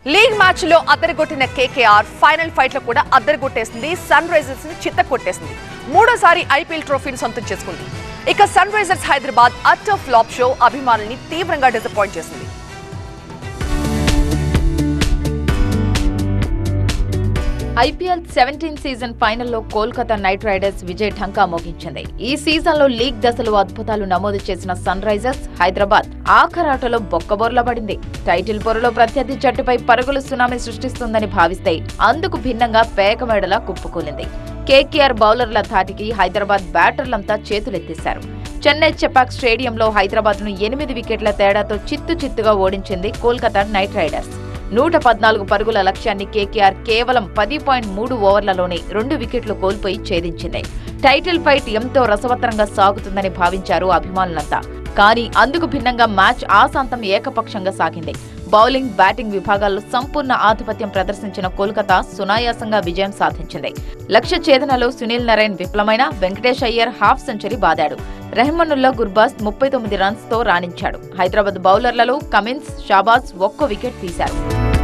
league match లో అద్దరిగొట్టిన KKR final fight లో కూడా అద్దరిగొట్టేసింది సన్ రైజర్స్ ని చిత్త కొట్టేసింది మూడోసారి ఐపీఎల్ ట్రోఫీని సొంతం చేసుకుంది ఇక Sunrisers Hyderabad utter flop show అభిమానుల్ని తీవ్రంగా డిసప్పాయింట్ చేసింది ఐపీఎల్ సెవెంటీన్ సీజన్ ఫైనల్లో కోల్కతా నైట్ రైడర్స్ విజయ్ ఢంకా మోగించింది ఈ సీజన్లో లీగ్ దశలో అద్భుతాలు నమోదు చేసిన సన్ రైజర్స్ హైదరాబాద్ ఆఖరాటలో బొక్కబోర్ల పడింది టైటిల్ పొరలో ప్రత్యర్థి జట్టుపై పరుగులు సునామీ సృష్టిస్తుందని భావిస్తే అందుకు భిన్నంగా పేకమేడలా కుప్పకూలింది కేకేఆర్ బౌలర్ల ధాటికి హైదరాబాద్ బ్యాటర్లంతా చేతులెత్తేశారు చెన్నై చెపాక్ స్టేడియంలో హైదరాబాద్ ను ఎనిమిది వికెట్ల తేడాతో చిత్తు చిత్తుగా ఓడించింది కోల్కతా నైట్ రైడర్స్ నూట పద్నాలుగు పరుగుల లక్ష్యాన్ని కేకేఆర్ కేవలం పది పాయింట్ మూడు ఓవర్లలోనే రెండు వికెట్లు కోల్పోయి ఛేదించింది టైటిల్ ఫైట్ ఎంతో రసవత్తరంగా సాగుతుందని భావించారు అభిమానులంతా కానీ అందుకు భిన్నంగా మ్యాచ్ ఆశాంతం ఏకపక్షంగా సాగింది బౌలింగ్ బ్యాటింగ్ విభాగాల్లో సంపూర్ణ ఆధిపత్యం ప్రదర్శించిన కోల్కతా సునాయాసంగా విజయం సాధించింది లక్ష్య ఛేదనలో సునీల్ నరైన్ విఫలమైన వెంకటేష్ అయ్యర్ హాఫ్ సెంచరీ బాదాడు రెహమానుల్లా గుర్బాస్ ముప్పై తొమ్మిది రన్స్ తో రాణించాడు హైదరాబాద్ బౌలర్లలో కమిన్స్ షాబాజ్ ఒక్కో వికెట్ తీశారు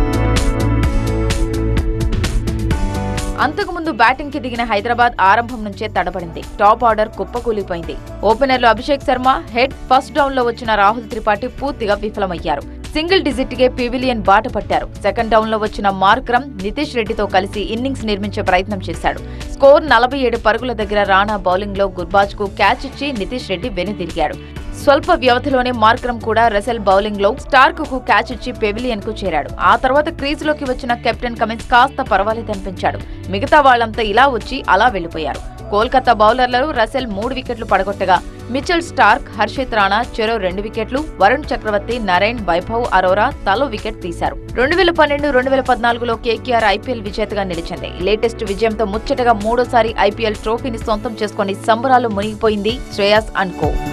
అంతకుముందు బ్యాటింగ్ కి దిగిన హైదరాబాద్ ఆరంభం నుంచే తడబడింది టాప్ ఆర్డర్ కుప్పకూలిపోయింది ఓపెనర్లు Abhishek Sharma Head first down లో వచ్చిన రాహుల్ త్రిపాఠి పూర్తిగా విఫలమయ్యారు సింగిల్ డిజిట్ గే పివిలియన్ బాట పట్టారు సెకండ్ డౌన్ లో వచ్చిన మార్క్రమ్ నితీష్ రెడ్డితో కలిసి ఇన్నింగ్స్ నిర్మించే ప్రయత్నం చేశాడు స్కోర్ నలభై ఏడు పరుగుల దగ్గర రాణా బౌలింగ్ లో గుర్బాజ్ కు క్యాచ్ ఇచ్చి నితీష్ రెడ్డి వెనుదిరిగాడు స్వల్ప వ్యవధిలోనే మార్క్రమ్ కూడా రెసెల్ బౌలింగ్ లో స్టార్క్ కు క్యాచ్ ఇచ్చి పెవిలియన్ కు చేరాడు ఆ తర్వాత క్రీజులోకి వచ్చిన కెప్టెన్ కమిన్స్ కాస్త పర్వాలేదనిపించాడు మిగతా వాళ్ళంతా ఇలా వచ్చి అలా వెళ్లిపోయారు కోల్కతా బౌలర్లలో రసెల్ మూడు వికెట్లు పడగొట్టగా మిచెల్ స్టార్క్ హర్షిత్ రాణా చెరో రెండు వికెట్లు వరుణ్ చక్రవర్తి నరైన్ వైభవ్ అరోరా తలో వికెట్ తీశారు రెండు వేల పన్నెండు రెండు వేల పద్నాలుగులో కేకేఆర్ ఐపీఎల్ విజేతగా నిలిచింది లేటెస్ట్ విజయంతో ముచ్చటగా మూడోసారి ఐపీఎల్ ట్రోఫీని సొంతం చేసుకుని సంబరాలు మునిగిపోయింది శ్రేయాస్ అండ్ కో